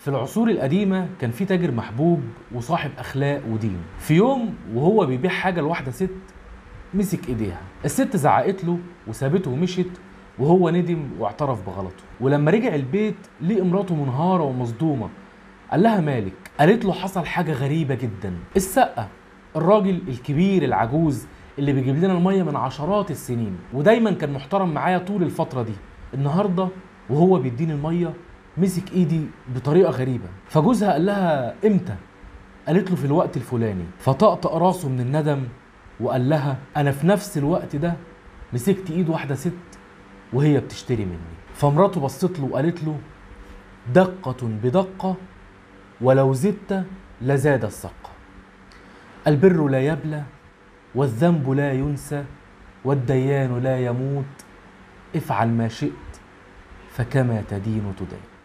في العصور القديمة كان في تاجر محبوب وصاحب أخلاق ودين في يوم وهو بيبيع حاجة لواحدة ست مسك إيديها الست زعقت له وسابته ومشت وهو ندم واعترف بغلطه ولما رجع البيت لقي مراته منهارة ومصدومة قال لها مالك قالت له حصل حاجة غريبة جدا السقة الراجل الكبير العجوز اللي بيجيب لنا المية من عشرات السنين ودايما كان محترم معايا طول الفترة دي النهاردة وهو بيديني المية مسك ايدي بطريقة غريبة فجوزها قال لها امتى قالت له في الوقت الفلاني فطقطق راسه من الندم وقال لها انا في نفس الوقت ده مسكت ايد واحدة ست وهي بتشتري مني فمراته بصت له وقالت له دقة بدقة ولو زدت لزاد السقة البر لا يبلى والذنب لا ينسى والديان لا يموت افعل ما شئت فكما تدين تدان